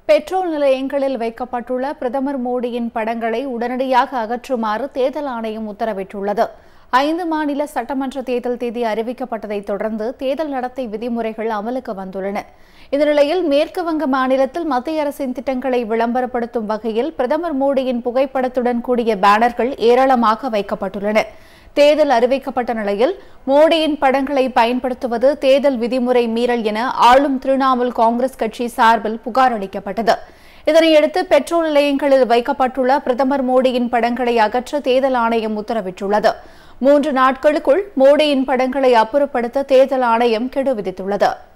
petrol நிலையங்களில் வைக்கப்பட்டுள்ள பிரதமர் மோடியின் படங்களை உடனடியாக அகற்றுமாறு தேர்தல் ஆணையம் உத்தரவிட்டுள்ளது ஐந்து மாநில சட்டமன்ற தேர்தல் தேதி அறிவிக்கப்பட்டதைத் தொடர்ந்து தேர்தல் நடத்தை விதிமுறைகள் அமலுக்கு வந்துள்ளன இந்த நிலையில் மேற்கு வங்க மாநிலத்தில் மத்திய அரசின் திட்டங்களை விளம்பரப்படுத்தும் வகையில் பிரதமர் மோடியின் புகைப்படத்துடன் கூடிய பேனர்கள் ஏராளமாக வைக்கப்பட்டுள்ளன தேர்தல் அறிவிக்கப்பட்ட நிலையில் மோடியின் படங்களை பயன்படுத்துவது தேர்தல் விதிமுறை மீறல் என ஆளும் திரிணாமுல் காங்கிரஸ் கட்சி சார்பில் புகார் அளிக்கப்பட்டது இதனையடுத்து பெட்ரோல் நிலையங்களில் வைக்கப்பட்டுள்ள பிரதமர் மோடியின் படங்களை அகற்ற தேர்தல் ஆணையம் உத்தரவிட்டுள்ளது மூன்று நாட்களுக்குள் மோடியின் படங்களை அப்புறப்படுத்த தேர்தல் ஆணையம் கெடு விதித்துள்ளது